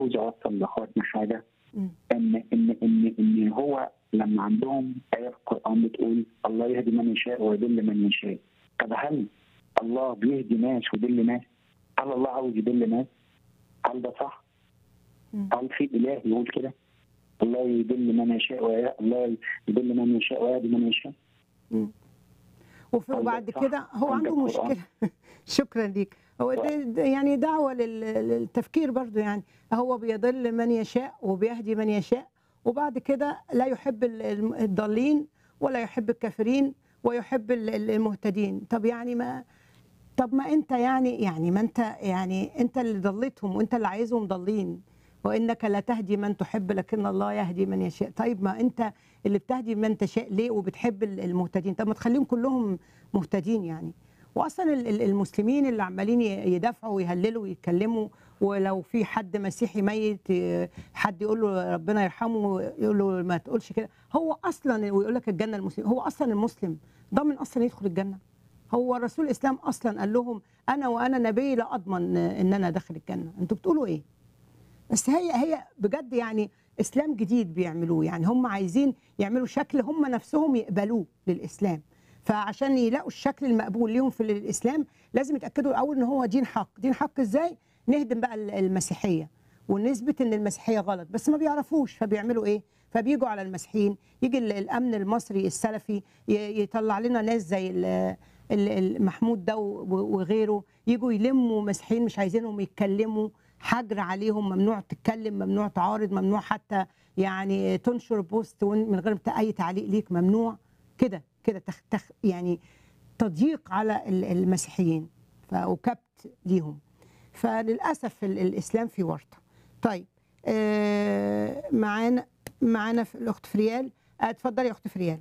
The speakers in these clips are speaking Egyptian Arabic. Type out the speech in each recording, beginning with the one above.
عاوز اوصل لاخواتنا حاجه مم. ان ان ان ان هو لما عندهم ايه في القران بتقول الله يهدي من يشاء ويضل من يشاء طب هل الله بيهدي ناس ويضل ناس؟ هل الله عاوز يضل ناس؟ هل ده صح؟ مم. هل في اله يقول كده؟ الله يضل من يشاء وي... الله يضل من يشاء ويهدي من يشاء مم. وف- عندك وبعد صح، كده هو عندك عنده قرآن. مشكله شكرا ليك هو صح. ده ده يعني دعوه لل- للتفكير برضو يعني هو بيضل من يشاء وبيهدي من يشاء وبعد كده لا يحب ال- الم- الضالين ولا يحب الكافرين ويحب ال- ال- المهتدين طب يعني ما طب ما انت يعني يعني ما انت يعني انت اللي ضليتهم وانت اللي عايزهم ضالين وانك لا تهدي من تحب لكن الله يهدي من يشاء طيب ما انت اللي بتهدي من تشاء ليه وبتحب ال- المهتدين طب ما تخليهم كلهم مهتدين يعني واصلا ال- ال- المسلمين اللي عمالين ي- يدافعوا ويهللوا ويتكلموا ولو في حد مسيحي ميت ي- حد يقول له ربنا يرحمه يقول له ما تقولش كده هو اصلا ويقول لك الجنه المسلم هو اصلا المسلم ضامن اصلا يدخل الجنه هو رسول الاسلام اصلا قال لهم انا وانا نبي لا اضمن ان انا داخل الجنه انتوا بتقولوا ايه بس هي هي بجد يعني اسلام جديد بيعملوه يعني هم عايزين يعملوا شكل هم نفسهم يقبلوه للاسلام فعشان يلاقوا الشكل المقبول ليهم في الاسلام لازم يتاكدوا الاول ان هو دين حق دين حق ازاي نهدم بقى المسيحيه ونثبت ان المسيحيه غلط بس ما بيعرفوش فبيعملوا ايه فبيجوا على المسيحيين يجي ال- الامن المصري السلفي ي- يطلع لنا ناس زي ال- ال- ال- محمود ده و- وغيره يجوا يلموا مسيحيين مش عايزينهم يتكلموا حجر عليهم ممنوع تتكلم ممنوع تعارض ممنوع حتى يعني تنشر بوست وإن- من غير اي تعليق ليك ممنوع كده كده تخ تخ يعني تضييق على ال- المسيحيين ف- وكبت ليهم فللاسف ال- الاسلام في ورطه طيب آه، معانا معانا في الاخت فريال آه، اتفضلي يا اخت فريال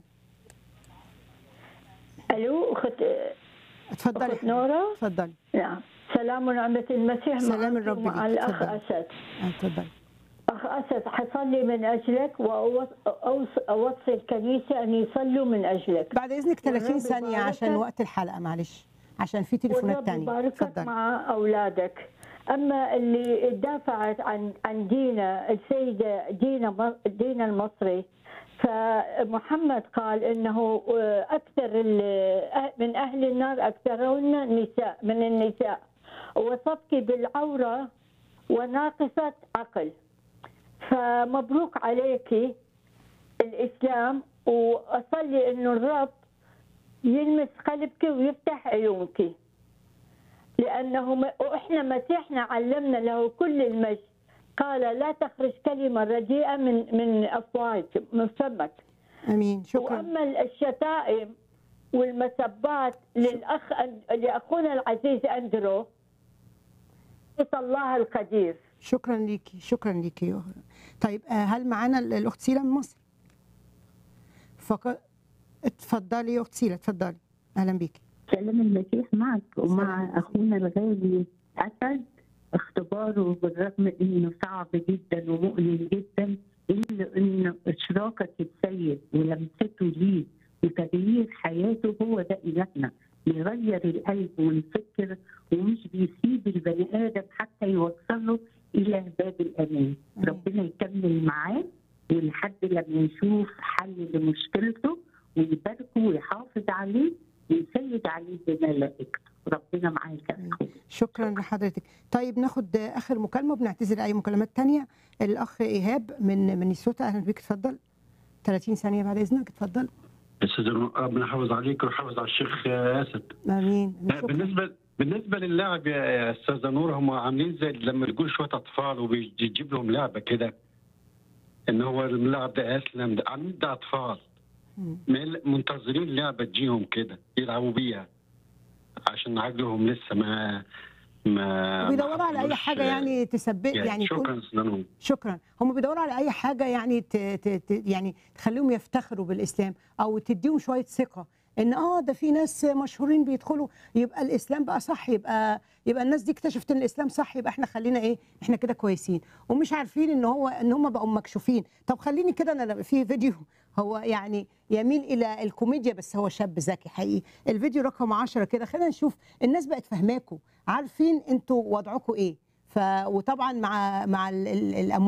الو اخت اتفضلي اخت حبيبتي. نوره اتفضلي نعم سلام ونعمة المسيح سلام معك الرب ومع ليك. الاخ تفضل. اسد آه، اتفضلي اخ اسد حصلي من اجلك واوصي الكنيسه ان يصلوا من اجلك بعد اذنك 30 والرب ثانيه يباركك. عشان وقت الحلقه معلش عشان في تليفونات والرب تانية يباركك اتفضلي مع اولادك اما اللي دافعت عن عن دينا السيده دينا دينا المصري فمحمد قال انه اكثر ال- من اهل النار اكثرهن النساء من النساء وصفك بالعوره وناقصه عقل فمبروك عليك الاسلام واصلي انه الرب يلمس قلبك ويفتح عيونك لانه م- واحنا مسيحنا علمنا له كل المجد قال لا تخرج كلمه رديئه من من افواهك من فمك امين شكرا واما الشتائم والمسبات للاخ لاخونا العزيز اندرو الله القدير شكرا ليكي شكرا ليكي يا- طيب آه، هل معانا ال- الاخت سيلا من مصر فقط اتفضلي يا اخت سيلا اتفضلي اهلا بيكي سلام المسيح معك سلام. ومع اخونا الغالي اسد اختباره بالرغم انه صعب جدا ومؤلم جدا الا انه اشراكه السيد ولمسته ليه وتغيير حياته هو ده الهنا بيغير القلب والفكر ومش بيسيب البني ادم حتى يوصله الى باب الامان آمين. ربنا يكمل معاه ولحد لما يشوف حل لمشكلته ويباركه ويحافظ عليه ويسيد عليه بملائكته ربنا معاك يا أخوي. شكرا لحضرتك طيب ناخد آه، اخر مكالمه وبنعتذر اي مكالمات تانية الاخ ايهاب من من نيسوتا اهلا بيك اتفضل 30 ثانيه بعد اذنك اتفضل استاذ ربنا يحافظ عليك ويحافظ على الشيخ اسد امين شكرا بالنسبه بالنسبه للاعب يا استاذه نور هم عاملين زي لما يقول شويه اطفال وبيجيب لهم لعبه كده ان هو اللاعب ده اسلم ده عاملين ده اطفال مم. مل- منتظرين لعبه تجيهم كده يلعبوا بيها عشان عقلهم لسه ما ما بيدوروا على اي ما حاجه حصلوش، يعني تثبت يعني, يعني تقول شكرا استاذ نور شكرا هم بيدوروا على اي حاجه يعني ت... ت... ت... يعني تخليهم يفتخروا بالاسلام او تديهم شويه ثقه ان اه ده في ناس مشهورين بيدخلوا يبقى الاسلام بقى صح يبقى يبقى الناس دي اكتشفت ان الاسلام صح يبقى احنا خلينا ايه احنا كده كويسين ومش عارفين ان هو ان هم بقوا مكشوفين طب خليني كده انا لما- في فيديو هو يعني يميل الى الكوميديا بس هو شاب ذكي حقيقي الفيديو رقم 10 كده خلينا نشوف الناس بقت فاهماكوا عارفين انتوا وضعكم ايه ف وطبعا مع مع ال- ال- الاموال